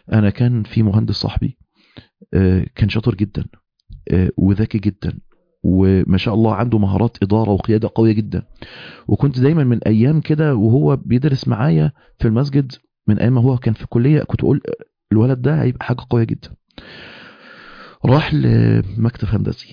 انا كان في مهندس صاحبي آه، كان شاطر جدا آه، وذكي جدا وما شاء الله عنده مهارات اداره وقياده قويه جدا وكنت دايما من ايام كده وهو بيدرس معايا في المسجد من ايام ما هو كان في الكليه كنت اقول الولد ده هيبقى حاجه قويه جدا راح لمكتب هندسي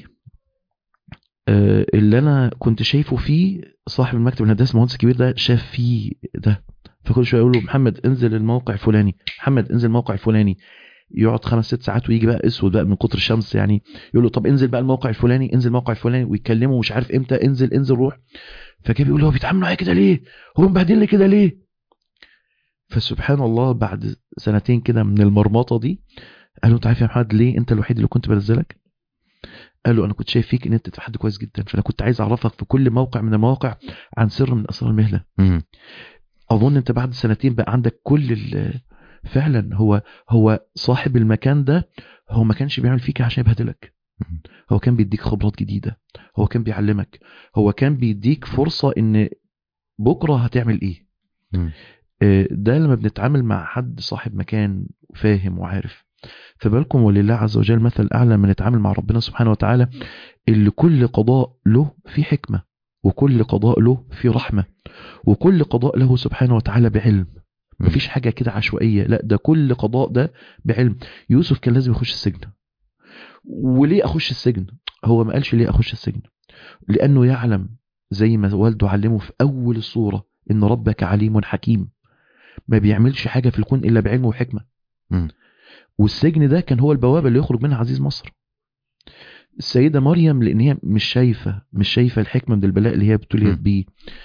آه، اللي انا كنت شايفه فيه صاحب المكتب الهندسي المهندس الكبير ده شاف فيه ده فكل شويه يقول له محمد انزل الموقع الفلاني محمد انزل الموقع الفلاني يقعد خمس ست ساعات ويجي بقى اسود بقى من كتر الشمس يعني يقول له طب انزل بقى الموقع الفلاني انزل الموقع الفلاني ويتكلموا مش عارف امتى انزل انزل روح فكان بيقول له هو بيتعاملوا معايا كده ليه هو مبهدلني كده ليه فسبحان الله بعد سنتين كده من المرمطه دي قال له انت عارف يا محمد ليه انت الوحيد اللي كنت بنزلك قال له انا كنت شايف فيك ان انت حد كويس جدا فانا كنت عايز اعرفك في كل موقع من المواقع عن سر من اسرار المهنه مم. اظن انت بعد سنتين بقى عندك كل ال- فعلا هو هو صاحب المكان ده هو ما كانش بيعمل فيك عشان يبهدلك مم. هو كان بيديك خبرات جديده هو كان بيعلمك هو كان بيديك فرصه ان بكره هتعمل ايه مم. آه، ده لما بنتعامل مع حد صاحب مكان فاهم وعارف فبالكم ولله عز وجل مثل اعلى لما نتعامل مع ربنا سبحانه وتعالى اللي كل قضاء له في حكمه وكل قضاء له في رحمه وكل قضاء له سبحانه وتعالى بعلم مم. مفيش حاجه كده عشوائيه لا ده كل قضاء ده بعلم يوسف كان لازم يخش السجن وليه اخش السجن هو ما قالش ليه اخش السجن لانه يعلم زي ما والده علمه في اول الصوره ان ربك عليم حكيم ما بيعملش حاجه في الكون الا بعلم وحكمه مم. والسجن ده كان هو البوابه اللي يخرج منها عزيز مصر السيده مريم لان هي مش شايفه مش شايفه الحكمه من البلاء اللي هي ابتليت م. بيه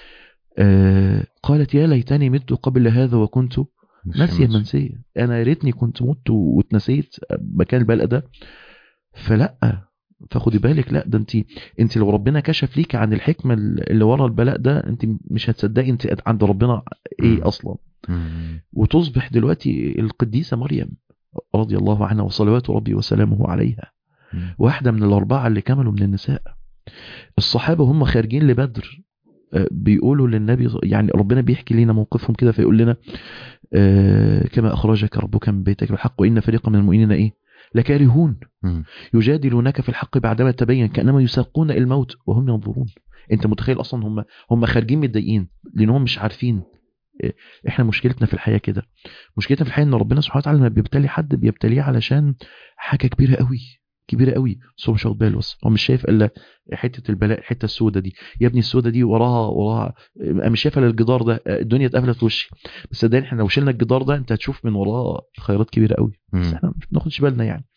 آه قالت يا ليتني مت قبل هذا وكنت ناسيا منسيا انا يا ريتني كنت مت واتنسيت مكان البلاء ده فلا فخدي بالك لا ده انت انت لو ربنا كشف ليك عن الحكمه اللي ورا البلاء ده انت مش هتصدقي انت عند ربنا مم. ايه اصلا مم. وتصبح دلوقتي القديسه مريم رضي الله عنها وصلوات ربي وسلامه عليها مم. واحده من الاربعه اللي كملوا من النساء الصحابه هم خارجين لبدر آه، بيقولوا للنبي يعني ربنا بيحكي لنا موقفهم كده فيقول لنا آه، كما اخرجك ربك من بيتك بالحق وان فريقا من المؤمنين ايه لكارهون مم. يجادلونك في الحق بعدما تبين كانما يساقون إلى الموت وهم ينظرون انت متخيل اصلا هم هم خارجين متضايقين لانهم مش عارفين إيه، احنا مشكلتنا في الحياه كده مشكلتنا في الحياه ان ربنا سبحانه وتعالى لما بيبتلي حد بيبتليه علشان حاجه كبيره قوي كبيره قوي بس هو مش واخد باله بس هو مش شايف الا حته البلاء الحته السوداء دي يا ابني السوداء دي وراها وراها انا مش شايف الا الجدار ده الدنيا اتقفلت في وشي بس صدقني احنا لو شلنا الجدار ده انت هتشوف من وراه خيرات كبيره قوي بس مم. احنا مش بناخدش بالنا يعني